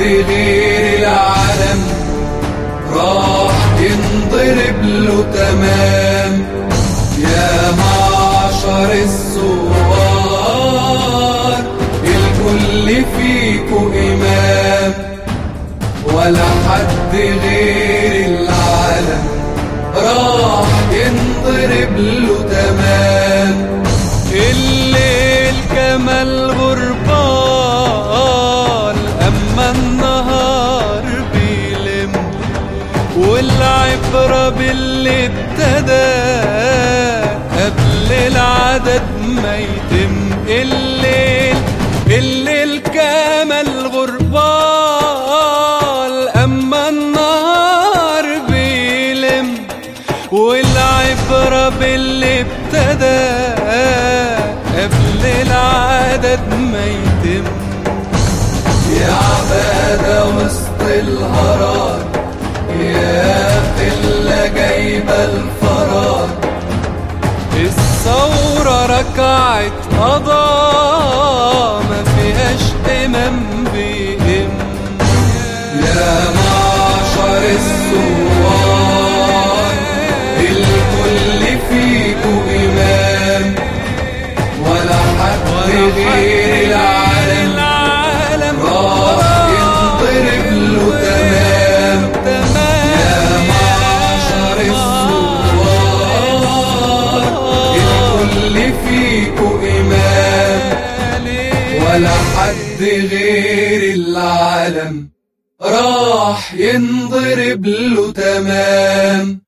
غير العالم راح ينضرب له تمام يا معشر الثوار الكل فيكو إمام ولا حد غير العالم راح ينضرب له تمام الليل كمال غربال أما النهار بيلم والعبرة باللي ابتدى قبل العدد ما يتم الليل الليل كمال غربال أما النهار بيلم والعبرة باللي ابتدى قبل العدد ما يتم يا عبادة وسط الهرار يا قلة جايبة الفرار الثورة ركعت قضاء ما فيهاش إمام بيهم يا معشر الثوار الكل فيكو إمام ولا حد غير العالم العالم راح ينضرب له تمام يا معشر الثوار الكل فيكو إمام ولا حد غير العالم راح ينضرب له تمام